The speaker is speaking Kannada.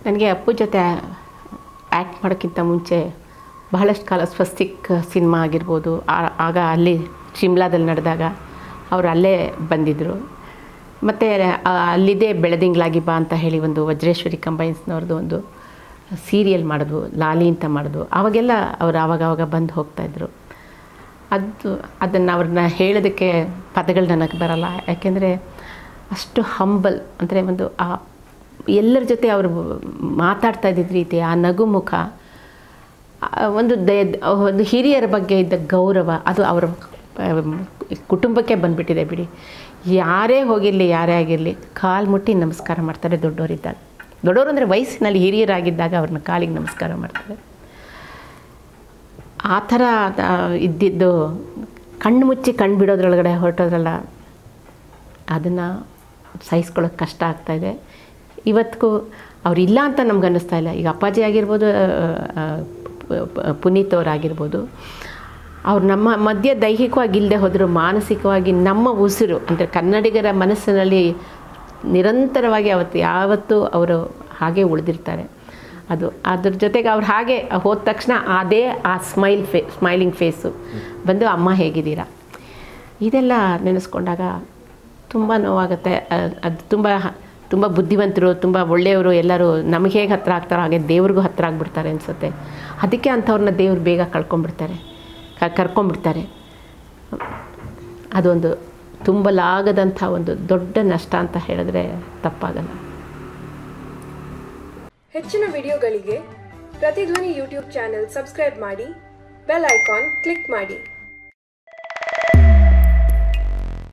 ನನಗೆ ಅಪ್ಪು ಜೊತೆ ಆ್ಯಕ್ಟ್ ಮಾಡೋಕ್ಕಿಂತ ಮುಂಚೆ ಬಹಳಷ್ಟು ಕಾಲ ಸ್ವಸ್ತಿಕ್ ಸಿನಿಮಾ ಆಗಿರ್ಬೋದು ಆ- ಆಗ ಅಲ್ಲಿ ಶಿಮ್ಲಾದಲ್ಲಿ ನಡೆದಾಗ ಅವರು ಅಲ್ಲೇ ಬಂದಿದ್ದರು ಮತ್ತು ಅಲ್ಲಿದ್ದೇ ಬೆಳದಿಂಗ್ಲಾಗಿ ಬಾ ಅಂತ ಹೇಳಿ ಒಂದು ವಜ್ರೇಶ್ವರಿ ಕಂಬೈನ್ಸ್ನವ್ರದ್ದು ಒಂದು ಸೀರಿಯಲ್ ಮಾಡಿದ್ವು ಲಾಲಿ ಅಂತ ಮಾಡಿದ್ವು ಆವಾಗೆಲ್ಲ ಅವರು ಆವಾಗವಾಗ ಬಂದು ಹೋಗ್ತಾಯಿದ್ರು ಅದು ಅದನ್ನು ಅವ್ರನ್ನ ಹೇಳೋದಕ್ಕೆ ಪದಗಳು ನನಗೆ ಬರಲ್ಲ ಯಾಕೆಂದರೆ ಅಷ್ಟು ಹಂಬಲ್ ಅಂದರೆ ಒಂದು ಆ ಎಲ್ಲರ ಜೊತೆ ಅವರು ಮಾತಾಡ್ತಾ ಇದ್ದಿದ್ದ ರೀತಿ ಆ ನಗು ಮುಖ ಆ ಒಂದು ದ ಒಂದು ಹಿರಿಯರ ಬಗ್ಗೆ ಇದ್ದ ಗೌರವ ಅದು ಅವರ ಆ, ಕುಟುಂಬಕ್ಕೆ ಬಂದುಬಿಟ್ಟಿದೆ ಬಿಡಿ ಯಾರೇ ಹೋಗಿರಲಿ ಯಾರೇ ಆಗಿರಲಿ ಕಾಲು ಮುಟ್ಟಿ ನಮಸ್ಕಾರ ಮಾಡ್ತಾರೆ ದೊಡ್ಡವರಿದ್ದಾಗ ದೊಡ್ಡವರು ಅಂದರೆ ವಯಸ್ಸಿನಲ್ಲಿ ಹಿರಿಯರಾಗಿದ್ದಾಗ ಅವ್ರನ್ನ ಕಾಲಿಗೆ ನಮಸ್ಕಾರ ಮಾಡ್ತಾರೆ ಆ ಥರ ಆ, ಇದ್ದಿದ್ದು ಕಣ್ಣು ಮುಚ್ಚಿ ಕಣ್ಣು ಬಿಡೋದ್ರೊಳಗಡೆ ಹೊರಟೋದ್ರಲ್ಲ ಅದನ್ನು ಸಹಿಸ್ಕೊಳ್ಳೋಕೆ ಕಷ್ಟ ಆಗ್ತಾಯಿದೆ ಇವತ್ತಿಗೂ ಅವ್ರು ಇಲ್ಲ ಅಂತ ನಮ್ಗೆ ಅನ್ನಿಸ್ತಾ ಇಲ್ಲ ಈಗ ಅಪ್ಪಾಜಿ ಆಗಿರ್ಬೋದು ಆ, ಆ, ಪ- ಪ- ಪುನೀತ್ ಅವರಾಗಿರ್ಬೋದು ಅವ್ರು ನಮ್ಮ ಮಧ್ಯ ದೈಹಿಕವಾಗಿ ಇಲ್ಲದೆ ಹೋದರೂ ಮಾನಸಿಕವಾಗಿ ನಮ್ಮ ಉಸಿರು ಅಂದರೆ ಕನ್ನಡಿಗರ ಮನಸ್ಸಿನಲ್ಲಿ ನಿರಂತರವಾಗಿ ಅವತ್ತು ಯಾವತ್ತೂ ಅವರು ಹಾಗೆ ಉಳಿದಿರ್ತಾರೆ ಅದು ಅದ್ರ ಜೊತೆಗೆ ಅವ್ರು ಹಾಗೆ ಹೋದ ತಕ್ಷಣ ಅದೇ ಆ ಸ್ಮೈಲ್ ಫೇ ಸ್ಮೈಲಿಂಗ್ ಫೇಸು ಬಂದು ಅಮ್ಮ ಹೇಗಿದ್ದೀರಾ ಇದೆಲ್ಲ ನೆನೆಸ್ಕೊಂಡಾಗ ತುಂಬ ನೋವಾಗುತ್ತೆ ಅ- ಅದು ತುಂಬ ತುಂಬ ಬುದ್ಧಿವಂತರು ತುಂಬ ಒಳ್ಳೆಯವರು ಎಲ್ಲರೂ ನಮಗೆ ಹೇಗೆ ಹತ್ರ ಆಗ್ತಾರೋ ಹಾಗೆ ದೇವ್ರಿಗೂ ಹತ್ರ ಆಗಿಬಿಡ್ತಾರೆ ಅನಿಸುತ್ತೆ ಅದಕ್ಕೆ ಅಂಥವ್ರನ್ನ ದೇವ್ರು ಬೇಗ ಕಳ್ಕೊಂಡ್ಬಿಡ್ತಾರೆ ಕ- ಕರ್ಕೊಂಡ್ಬಿಡ್ತಾರೆ ಅದೊಂದು ತುಂಬಲಾಗದಂಥ ಒಂದು ದೊಡ್ಡ ನಷ್ಟ ಅಂತ ಹೇಳಿದ್ರೆ ತಪ್ಪಾಗಲ್ಲ ಹೆಚ್ಚಿನ ವಿಡಿಯೋಗಳಿಗೆ ಪ್ರತಿಧ್ವನಿ ಯೂಟ್ಯೂಬ್ ಚಾನೆಲ್ ಸಬ್ಸ್ಕ್ರೈಬ್ ಮಾಡಿ ಬೆಲ್ ಐಕಾನ್ ಕ್ಲಿಕ್ ಮಾಡಿ